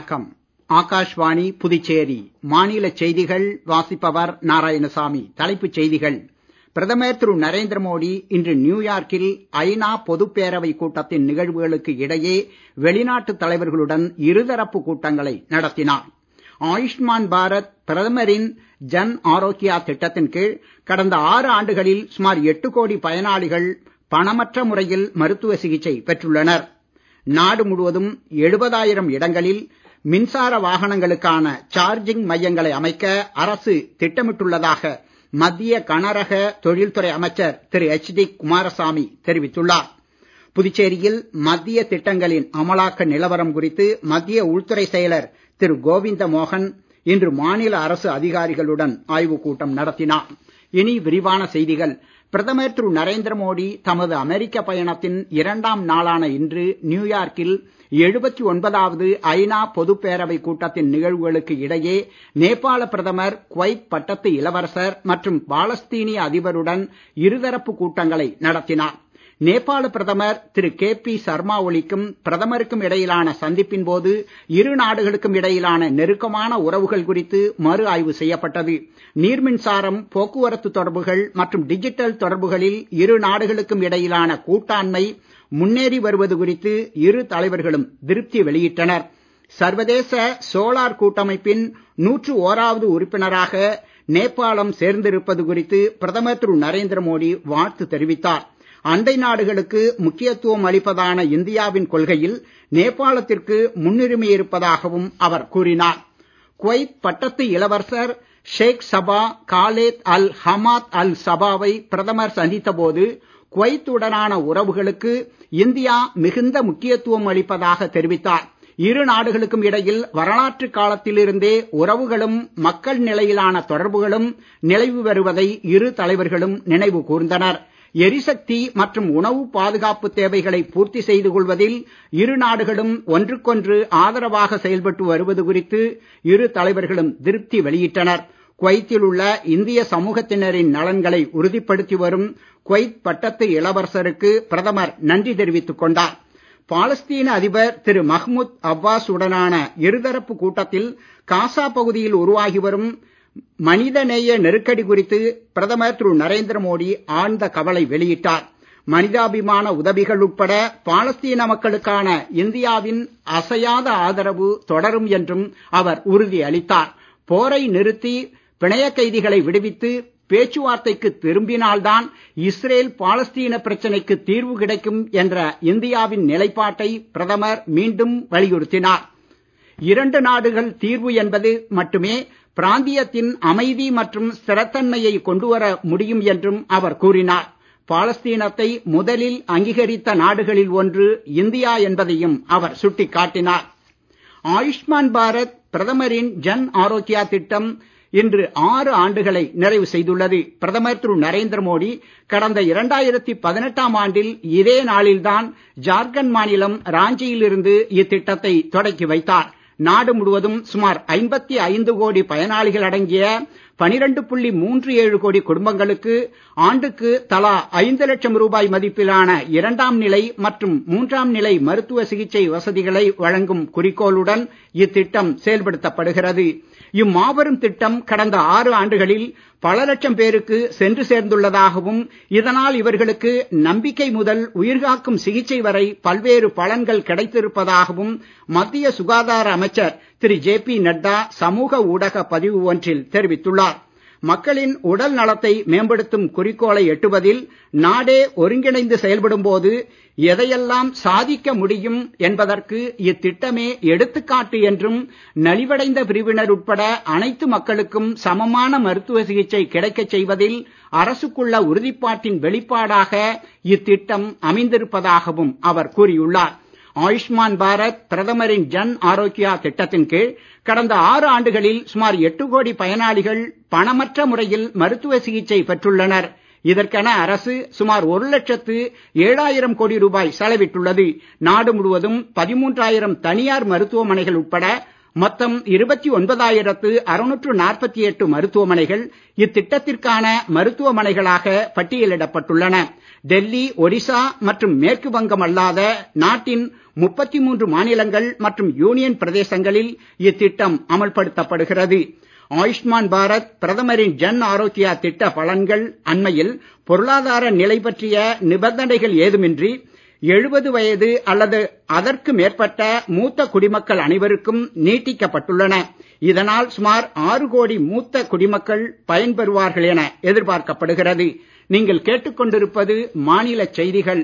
வணக்கம் ஆகாஷ்வாணி புதுச்சேரி மாநில செய்திகள் வாசிப்பவர் நாராயணசாமி தலைப்புச் செய்திகள் பிரதமர் திரு நரேந்திர மோடி இன்று நியூயார்க்கில் ஐநா பொதுப் பேரவை கூட்டத்தின் நிகழ்வுகளுக்கு இடையே வெளிநாட்டு தலைவர்களுடன் இருதரப்பு கூட்டங்களை நடத்தினார் ஆயுஷ்மான் பாரத் பிரதமரின் ஜன் ஆரோக்கியா திட்டத்தின் கீழ் கடந்த ஆறு ஆண்டுகளில் சுமார் எட்டு கோடி பயனாளிகள் பணமற்ற முறையில் மருத்துவ சிகிச்சை பெற்றுள்ளனர் நாடு முழுவதும் எழுபதாயிரம் இடங்களில் மின்சார வாகனங்களுக்கான சார்ஜிங் மையங்களை அமைக்க அரசு திட்டமிட்டுள்ளதாக மத்திய கனரக தொழில்துறை அமைச்சர் திரு எச் டி குமாரசாமி தெரிவித்துள்ளார் புதுச்சேரியில் மத்திய திட்டங்களின் அமலாக்க நிலவரம் குறித்து மத்திய உள்துறை செயலர் திரு கோவிந்த மோகன் இன்று மாநில அரசு அதிகாரிகளுடன் ஆய்வுக் கூட்டம் நடத்தினார் இனி விரிவான செய்திகள் பிரதமர் திரு நரேந்திர மோடி தமது அமெரிக்க பயணத்தின் இரண்டாம் நாளான இன்று நியூயார்க்கில் எழுபத்தி ஒன்பதாவது ஐநா பொதுப் பேரவை கூட்டத்தின் நிகழ்வுகளுக்கு இடையே நேபாள பிரதமர் குவைத் பட்டத்து இளவரசர் மற்றும் பாலஸ்தீனிய அதிபருடன் இருதரப்பு கூட்டங்களை நடத்தினார் நேபாள பிரதமர் திரு கே பி சர்மா ஒலிக்கும் பிரதமருக்கும் இடையிலான சந்திப்பின் போது இரு நாடுகளுக்கும் இடையிலான நெருக்கமான உறவுகள் குறித்து மறு ஆய்வு செய்யப்பட்டது நீர்மின்சாரம் போக்குவரத்து தொடர்புகள் மற்றும் டிஜிட்டல் தொடர்புகளில் இரு நாடுகளுக்கும் இடையிலான கூட்டாண்மை முன்னேறி வருவது குறித்து இரு தலைவர்களும் திருப்தி வெளியிட்டனர் சர்வதேச சோலார் கூட்டமைப்பின் நூற்று ஓராவது உறுப்பினராக நேபாளம் சேர்ந்திருப்பது குறித்து பிரதமர் திரு நரேந்திர மோடி வாழ்த்து தெரிவித்தார் அண்டை நாடுகளுக்கு முக்கியத்துவம் அளிப்பதான இந்தியாவின் கொள்கையில் நேபாளத்திற்கு முன்னுரிமை இருப்பதாகவும் அவர் கூறினார் குவைத் பட்டத்து இளவரசர் ஷேக் சபா காலேத் அல் ஹமாத் அல் சபாவை பிரதமர் சந்தித்த போது குவைத்துடனான உறவுகளுக்கு இந்தியா மிகுந்த முக்கியத்துவம் அளிப்பதாக தெரிவித்தார் இரு நாடுகளுக்கும் இடையில் வரலாற்று காலத்திலிருந்தே உறவுகளும் மக்கள் நிலையிலான தொடர்புகளும் நிலவி வருவதை இரு தலைவர்களும் நினைவு கூர்ந்தனர் எரிசக்தி மற்றும் உணவு பாதுகாப்பு தேவைகளை பூர்த்தி செய்து கொள்வதில் இரு நாடுகளும் ஒன்றுக்கொன்று ஆதரவாக செயல்பட்டு வருவது குறித்து இரு தலைவர்களும் திருப்தி வெளியிட்டனர் குவைத்தில் உள்ள இந்திய சமூகத்தினரின் நலன்களை உறுதிப்படுத்தி வரும் குவைத் பட்டத்து இளவரசருக்கு பிரதமர் நன்றி தெரிவித்துக் கொண்டார் பாலஸ்தீன அதிபர் திரு மஹ்முத் அப்பாஸ் உடனான இருதரப்பு கூட்டத்தில் காசா பகுதியில் உருவாகி வரும் மனிதநேய நெருக்கடி குறித்து பிரதமர் திரு நரேந்திர மோடி ஆழ்ந்த கவலை வெளியிட்டார் மனிதாபிமான உதவிகள் உட்பட பாலஸ்தீன மக்களுக்கான இந்தியாவின் அசையாத ஆதரவு தொடரும் என்றும் அவர் உறுதி அளித்தார் போரை நிறுத்தி பிணைய கைதிகளை விடுவித்து பேச்சுவார்த்தைக்கு திரும்பினால்தான் இஸ்ரேல் பாலஸ்தீன பிரச்சனைக்கு தீர்வு கிடைக்கும் என்ற இந்தியாவின் நிலைப்பாட்டை பிரதமர் மீண்டும் வலியுறுத்தினார் இரண்டு நாடுகள் தீர்வு என்பது மட்டுமே பிராந்தியத்தின் அமைதி மற்றும் ஸ்திரத்தன்மையை கொண்டுவர முடியும் என்றும் அவர் கூறினார் பாலஸ்தீனத்தை முதலில் அங்கீகரித்த நாடுகளில் ஒன்று இந்தியா என்பதையும் அவர் சுட்டிக்காட்டினார் ஆயுஷ்மான் பாரத் பிரதமரின் ஜன் ஆரோக்கியா திட்டம் இன்று ஆறு ஆண்டுகளை நிறைவு செய்துள்ளது பிரதமர் திரு நரேந்திர மோடி கடந்த இரண்டாயிரத்தி பதினெட்டாம் ஆண்டில் இதே நாளில்தான் ஜார்க்கண்ட் மாநிலம் ராஞ்சியிலிருந்து இத்திட்டத்தை தொடக்கி வைத்தார் நாடு முழுவதும் சுமார் ஐம்பத்தி ஐந்து கோடி பயனாளிகள் அடங்கிய பனிரெண்டு புள்ளி மூன்று ஏழு கோடி குடும்பங்களுக்கு ஆண்டுக்கு தலா ஐந்து லட்சம் ரூபாய் மதிப்பிலான இரண்டாம் நிலை மற்றும் மூன்றாம் நிலை மருத்துவ சிகிச்சை வசதிகளை வழங்கும் குறிக்கோளுடன் இத்திட்டம் செயல்படுத்தப்படுகிறது இம்மாபெரும் திட்டம் கடந்த ஆறு ஆண்டுகளில் பல லட்சம் பேருக்கு சென்று சேர்ந்துள்ளதாகவும் இதனால் இவர்களுக்கு நம்பிக்கை முதல் உயிர்காக்கும் சிகிச்சை வரை பல்வேறு பலன்கள் கிடைத்திருப்பதாகவும் மத்திய சுகாதார அமைச்சர் திரு ஜே பி நட்டா சமூக ஊடக பதிவு ஒன்றில் தெரிவித்துள்ளார் மக்களின் உடல் நலத்தை மேம்படுத்தும் குறிக்கோளை எட்டுவதில் நாடே ஒருங்கிணைந்து செயல்படும் போது எதையெல்லாம் சாதிக்க முடியும் என்பதற்கு இத்திட்டமே எடுத்துக்காட்டு என்றும் நலிவடைந்த பிரிவினர் உட்பட அனைத்து மக்களுக்கும் சமமான மருத்துவ சிகிச்சை கிடைக்கச் செய்வதில் அரசுக்குள்ள உறுதிப்பாட்டின் வெளிப்பாடாக இத்திட்டம் அமைந்திருப்பதாகவும் அவர் கூறியுள்ளார் ஆயுஷ்மான் பாரத் பிரதமரின் ஜன் ஆரோக்கியா திட்டத்தின் கீழ் கடந்த ஆறு ஆண்டுகளில் சுமார் எட்டு கோடி பயனாளிகள் பணமற்ற முறையில் மருத்துவ சிகிச்சை பெற்றுள்ளனர் இதற்கென அரசு சுமார் ஒரு லட்சத்து ஏழாயிரம் கோடி ரூபாய் செலவிட்டுள்ளது நாடு முழுவதும் பதிமூன்றாயிரம் தனியார் மருத்துவமனைகள் உட்பட மொத்தம் இருபத்தி ஒன்பதாயிரத்து அறுநூற்று நாற்பத்தி எட்டு மருத்துவமனைகள் இத்திட்டத்திற்கான மருத்துவமனைகளாக பட்டியலிடப்பட்டுள்ளன டெல்லி ஒடிசா மற்றும் மேற்கு வங்கம் அல்லாத நாட்டின் முப்பத்தி மூன்று மாநிலங்கள் மற்றும் யூனியன் பிரதேசங்களில் இத்திட்டம் அமல்படுத்தப்படுகிறது ஆயுஷ்மான் பாரத் பிரதமரின் ஜன் ஆரோக்கியா திட்ட பலன்கள் அண்மையில் பொருளாதார நிலை பற்றிய நிபந்தனைகள் ஏதுமின்றி எழுபது வயது அல்லது அதற்கு மேற்பட்ட மூத்த குடிமக்கள் அனைவருக்கும் நீட்டிக்கப்பட்டுள்ளன இதனால் சுமார் ஆறு கோடி மூத்த குடிமக்கள் பயன்பெறுவார்கள் என எதிர்பார்க்கப்படுகிறது நீங்கள் கேட்டுக்கொண்டிருப்பது மாநில செய்திகள்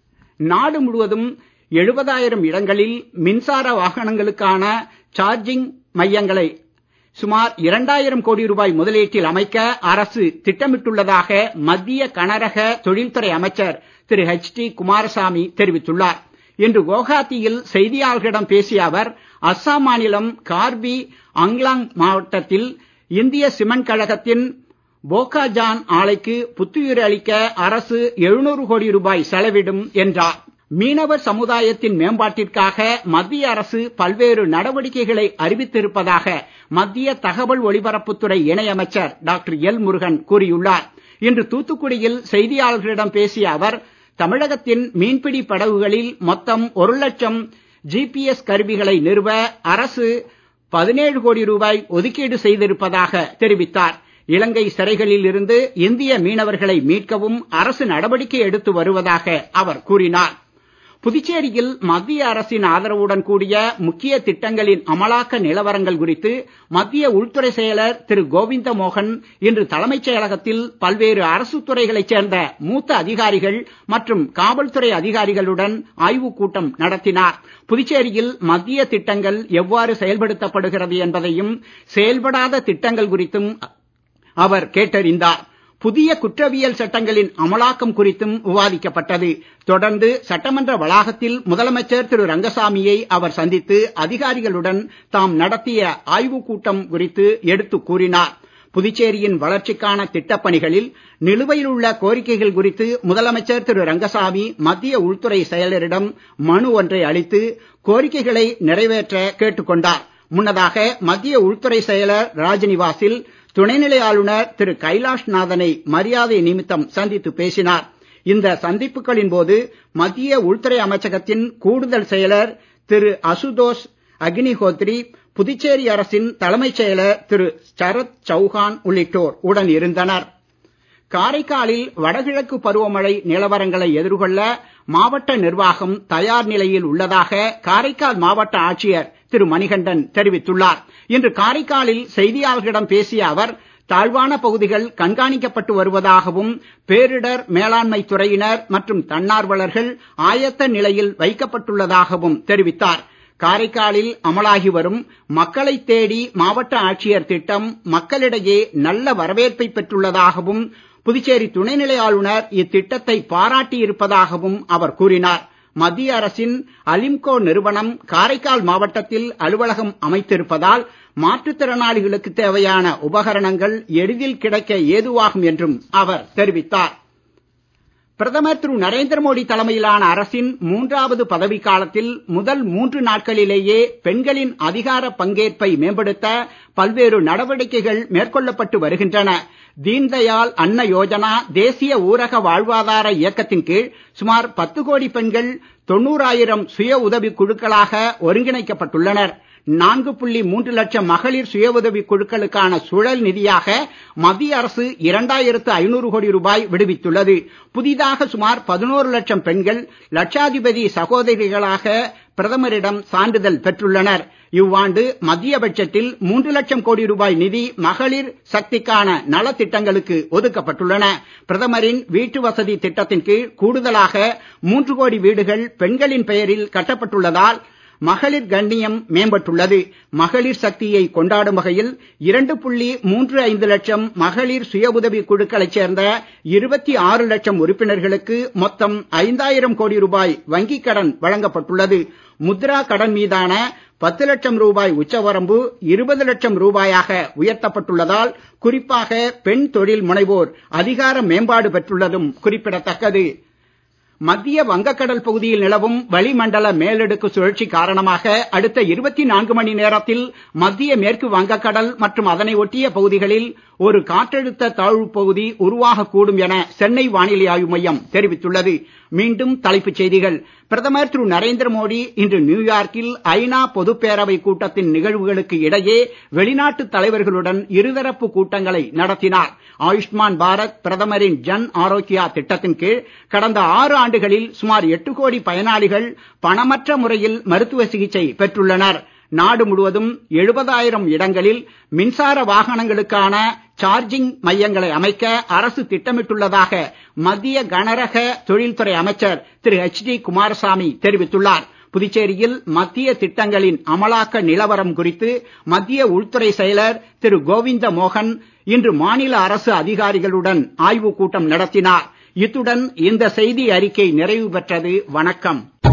நாடு முழுவதும் எழுபதாயிரம் இடங்களில் மின்சார வாகனங்களுக்கான சார்ஜிங் மையங்களை சுமார் இரண்டாயிரம் கோடி ரூபாய் முதலீட்டில் அமைக்க அரசு திட்டமிட்டுள்ளதாக மத்திய கனரக தொழில்துறை அமைச்சர் திரு ஹெச் டி குமாரசாமி தெரிவித்துள்ளார் இன்று குவஹாத்தியில் செய்தியாளர்களிடம் பேசிய அவர் அஸ்ஸாம் மாநிலம் கார்பி அங்லாங் மாவட்டத்தில் இந்திய சிமெண்ட் கழகத்தின் போகாஜான் ஆலைக்கு புத்துயிர் அளிக்க அரசு எழுநூறு கோடி ரூபாய் செலவிடும் என்றார் மீனவர் சமுதாயத்தின் மேம்பாட்டிற்காக மத்திய அரசு பல்வேறு நடவடிக்கைகளை அறிவித்திருப்பதாக மத்திய தகவல் ஒலிபரப்புத்துறை இணையமைச்சர் டாக்டர் எல் முருகன் கூறியுள்ளார் இன்று தூத்துக்குடியில் செய்தியாளர்களிடம் பேசிய அவர் தமிழகத்தின் மீன்பிடி படகுகளில் மொத்தம் ஒரு லட்சம் ஜிபிஎஸ் கருவிகளை நிறுவ அரசு பதினேழு கோடி ரூபாய் ஒதுக்கீடு செய்திருப்பதாக தெரிவித்தார் இலங்கை சிறைகளில் இருந்து இந்திய மீனவர்களை மீட்கவும் அரசு நடவடிக்கை எடுத்து வருவதாக அவர் கூறினார் புதுச்சேரியில் மத்திய அரசின் ஆதரவுடன் கூடிய முக்கிய திட்டங்களின் அமலாக்க நிலவரங்கள் குறித்து மத்திய உள்துறை செயலர் திரு கோவிந்த மோகன் இன்று தலைமைச் செயலகத்தில் பல்வேறு அரசு துறைகளைச் சேர்ந்த மூத்த அதிகாரிகள் மற்றும் காவல்துறை அதிகாரிகளுடன் ஆய்வுக் கூட்டம் நடத்தினார் புதுச்சேரியில் மத்திய திட்டங்கள் எவ்வாறு செயல்படுத்தப்படுகிறது என்பதையும் செயல்படாத திட்டங்கள் குறித்தும் அவர் கேட்டறிந்தார் புதிய குற்றவியல் சட்டங்களின் அமலாக்கம் குறித்தும் விவாதிக்கப்பட்டது தொடர்ந்து சட்டமன்ற வளாகத்தில் முதலமைச்சர் திரு ரங்கசாமியை அவர் சந்தித்து அதிகாரிகளுடன் தாம் நடத்திய ஆய்வுக் கூட்டம் குறித்து எடுத்துக் கூறினார் புதுச்சேரியின் வளர்ச்சிக்கான திட்டப்பணிகளில் நிலுவையில் உள்ள கோரிக்கைகள் குறித்து முதலமைச்சர் திரு ரங்கசாமி மத்திய உள்துறை செயலரிடம் மனு ஒன்றை அளித்து கோரிக்கைகளை நிறைவேற்ற கேட்டுக் கொண்டார் முன்னதாக மத்திய உள்துறை செயலர் ராஜ்நிவாசில் துணைநிலை ஆளுநர் திரு கைலாஷ் நாதனை மரியாதை நிமித்தம் சந்தித்து பேசினார் இந்த சந்திப்புகளின் போது மத்திய உள்துறை அமைச்சகத்தின் கூடுதல் செயலர் திரு அசுதோஷ் அக்னிஹோத்ரி புதுச்சேரி அரசின் தலைமைச் செயலர் திரு சரத் சௌஹான் உள்ளிட்டோர் உடன் இருந்தனர் காரைக்காலில் வடகிழக்கு பருவமழை நிலவரங்களை எதிர்கொள்ள மாவட்ட நிர்வாகம் தயார் நிலையில் உள்ளதாக காரைக்கால் மாவட்ட ஆட்சியர் திரு மணிகண்டன் தெரிவித்துள்ளார் இன்று காரைக்காலில் செய்தியாளர்களிடம் பேசிய அவர் தாழ்வான பகுதிகள் கண்காணிக்கப்பட்டு வருவதாகவும் பேரிடர் மேலாண்மை துறையினர் மற்றும் தன்னார்வலர்கள் ஆயத்த நிலையில் வைக்கப்பட்டுள்ளதாகவும் தெரிவித்தார் காரைக்காலில் அமலாகி வரும் மக்களை தேடி மாவட்ட ஆட்சியர் திட்டம் மக்களிடையே நல்ல வரவேற்பை பெற்றுள்ளதாகவும் புதுச்சேரி துணைநிலை ஆளுநர் இத்திட்டத்தை பாராட்டி இருப்பதாகவும் அவர் கூறினார் மத்திய அரசின் அலிம்கோ நிறுவனம் காரைக்கால் மாவட்டத்தில் அலுவலகம் அமைத்திருப்பதால் மாற்றுத்திறனாளிகளுக்கு தேவையான உபகரணங்கள் எளிதில் கிடைக்க ஏதுவாகும் என்றும் அவர் தெரிவித்தார் பிரதமர் திரு நரேந்திர மோடி தலைமையிலான அரசின் மூன்றாவது பதவிக்காலத்தில் முதல் மூன்று நாட்களிலேயே பெண்களின் அதிகார பங்கேற்பை மேம்படுத்த பல்வேறு நடவடிக்கைகள் மேற்கொள்ளப்பட்டு வருகின்றன தீன்தயாள் அன்ன யோஜனா தேசிய ஊரக வாழ்வாதார இயக்கத்தின் கீழ் சுமார் பத்து கோடி பெண்கள் தொண்ணூறாயிரம் சுய உதவி குழுக்களாக ஒருங்கிணைக்கப்பட்டுள்ளனர் நான்கு புள்ளி மூன்று லட்சம் மகளிர் சுய உதவி குழுக்களுக்கான சுழல் நிதியாக மத்திய அரசு இரண்டாயிரத்து ஐநூறு கோடி ரூபாய் விடுவித்துள்ளது புதிதாக சுமார் பதினோரு லட்சம் பெண்கள் லட்சாதிபதி சகோதரிகளாக பிரதமரிடம் சான்றிதழ் பெற்றுள்ளனர் இவ்வாண்டு மத்திய பட்ஜெட்டில் மூன்று லட்சம் கோடி ரூபாய் நிதி மகளிர் சக்திக்கான நலத்திட்டங்களுக்கு ஒதுக்கப்பட்டுள்ளன பிரதமரின் வீட்டு வசதி திட்டத்தின் கீழ் கூடுதலாக மூன்று கோடி வீடுகள் பெண்களின் பெயரில் கட்டப்பட்டுள்ளதால் மகளிர் கண்ணியம் மேம்பட்டுள்ளது மகளிர் சக்தியை கொண்டாடும் வகையில் இரண்டு புள்ளி மூன்று ஐந்து லட்சம் மகளிர் சுய உதவி குழுக்களைச் சேர்ந்த இருபத்தி ஆறு லட்சம் உறுப்பினர்களுக்கு மொத்தம் ஐந்தாயிரம் கோடி ரூபாய் வங்கிக் கடன் வழங்கப்பட்டுள்ளது முத்ரா கடன் மீதான பத்து லட்சம் ரூபாய் உச்சவரம்பு இருபது லட்சம் ரூபாயாக உயர்த்தப்பட்டுள்ளதால் குறிப்பாக பெண் தொழில் முனைவோர் அதிகார மேம்பாடு பெற்றுள்ளதும் குறிப்பிடத்தக்கது மத்திய வங்கக்கடல் பகுதியில் நிலவும் வளிமண்டல மேலடுக்கு சுழற்சி காரணமாக அடுத்த இருபத்தி நான்கு மணி நேரத்தில் மத்திய மேற்கு வங்கக்கடல் மற்றும் அதனை ஒட்டிய பகுதிகளில் ஒரு காற்றழுத்த தாழ்வு பகுதி உருவாகக்கூடும் என சென்னை வானிலை ஆய்வு மையம் தெரிவித்துள்ளது மீண்டும் தலைப்புச் செய்திகள் பிரதமர் திரு நரேந்திர மோடி இன்று நியூயார்க்கில் ஐநா பொதுப்பேரவை கூட்டத்தின் நிகழ்வுகளுக்கு இடையே வெளிநாட்டு தலைவர்களுடன் இருதரப்பு கூட்டங்களை நடத்தினார் ஆயுஷ்மான் பாரத் பிரதமரின் ஜன் ஆரோக்கியா திட்டத்தின் கீழ் கடந்த ஆறு ஆண்டுகளில் சுமார் எட்டு கோடி பயனாளிகள் பணமற்ற முறையில் மருத்துவ சிகிச்சை பெற்றுள்ளனர் நாடு முழுவதும் எழுபதாயிரம் இடங்களில் மின்சார வாகனங்களுக்கான சார்ஜிங் மையங்களை அமைக்க அரசு திட்டமிட்டுள்ளதாக மத்திய கனரக தொழில்துறை அமைச்சர் திரு எச் டி குமாரசாமி தெரிவித்துள்ளார் புதுச்சேரியில் மத்திய திட்டங்களின் அமலாக்க நிலவரம் குறித்து மத்திய உள்துறை செயலர் திரு கோவிந்த மோகன் இன்று மாநில அரசு அதிகாரிகளுடன் ஆய்வுக் கூட்டம் நடத்தினார் இத்துடன் இந்த செய்தி அறிக்கை நிறைவு பெற்றது வணக்கம்